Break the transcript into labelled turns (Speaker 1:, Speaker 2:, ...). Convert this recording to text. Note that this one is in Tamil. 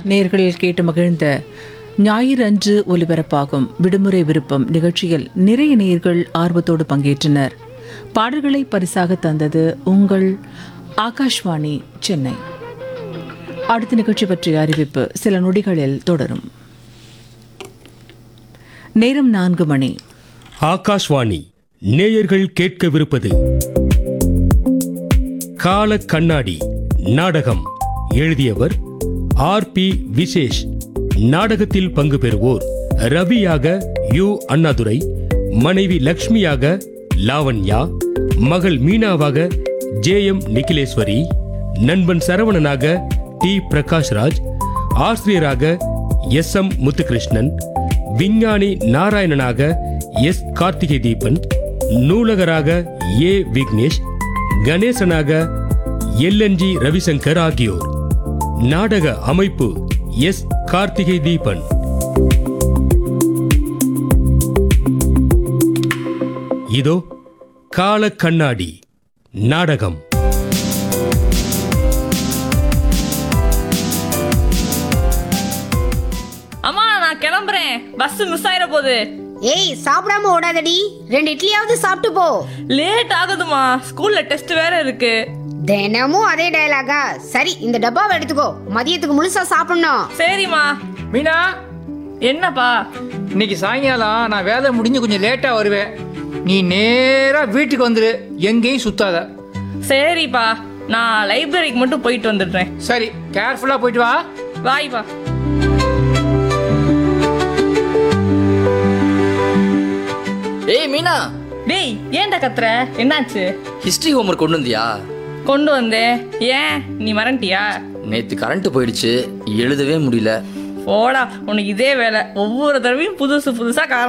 Speaker 1: நேர்கள் கேட்டு மகிழ்ந்த ஞாயிறு அன்று ஒலிபரப்பாகும் விடுமுறை விருப்பம் நிகழ்ச்சியில் நிறைய நேர்கள் ஆர்வத்தோடு பங்கேற்றனர் பாடல்களை பரிசாக தந்தது உங்கள் ஆகாஷ்வாணி சென்னை அடுத்த நிகழ்ச்சி பற்றிய அறிவிப்பு சில நொடிகளில் தொடரும் நேரம் நான்கு மணி
Speaker 2: ஆகாஷ்வாணி நேயர்கள் கேட்கவிருப்பது கால கண்ணாடி நாடகம் எழுதியவர் ஆர் பி விசேஷ் நாடகத்தில் பங்கு பெறுவோர் ரவியாக யு அண்ணாதுரை மனைவி லக்ஷ்மியாக லாவண்யா மகள் மீனாவாக ஜே எம் நிகிலேஸ்வரி நண்பன் சரவணனாக டி பிரகாஷ்ராஜ் ஆசிரியராக எஸ் எம் முத்துகிருஷ்ணன் விஞ்ஞானி நாராயணனாக எஸ் கார்த்திகை தீபன் நூலகராக ஏ விக்னேஷ் கணேசனாக எல்என்ஜி ரவிசங்கர் ஆகியோர் நாடக அமைப்பு எஸ் கார்த்திகை தீபன் இதோ கால கண்ணாடி நாடகம்
Speaker 3: அம்மா நான் கிளம்புறேன் பஸ் மிஸ் ஆயிட போகுது
Speaker 4: ஏய் சாப்பிடாம ஓடாதடி ரெண்டு இட்லியாவது சாப்பிட்டு போ
Speaker 3: லேட் ஆகுதுமா ஸ்கூல்ல டெஸ்ட் வேற இருக்கு
Speaker 4: தினமும் அதே டயலாகா சரி இந்த டப்பாவை எடுத்துக்கோ மதியத்துக்கு முழுசா சாப்பிடணும்
Speaker 3: சரிம்மா
Speaker 5: மீனா
Speaker 3: என்னப்பா
Speaker 5: இன்னைக்கு சாயங்காலம் நான் வேலை முடிஞ்சு கொஞ்சம் லேட்டாக வருவேன் நீ நேராக வீட்டுக்கு வந்துரு எங்கேயும் சுத்தாத
Speaker 3: சரிப்பா நான் லைப்ரரிக்கு மட்டும் போயிட்டு வந்துடுறேன்
Speaker 5: சரி கேர்ஃபுல்லாக போயிட்டு வா
Speaker 3: வாய்ப்பா
Speaker 6: ஏய் மீனா
Speaker 3: டேய் ஏன்டா கத்துற என்னாச்சு
Speaker 6: ஹிஸ்டரி ஹோம்ஒர்க் கொண்டு வந்தியா
Speaker 3: கொண்டு வந்தேன் ஏன் நீ மறந்துட்டியா
Speaker 6: நேற்று கரண்ட் போயிடுச்சு எழுதவே முடியல
Speaker 3: போடா உனக்கு இதே வேலை ஒவ்வொரு தடவையும் புதுசு புதுசா காரணம்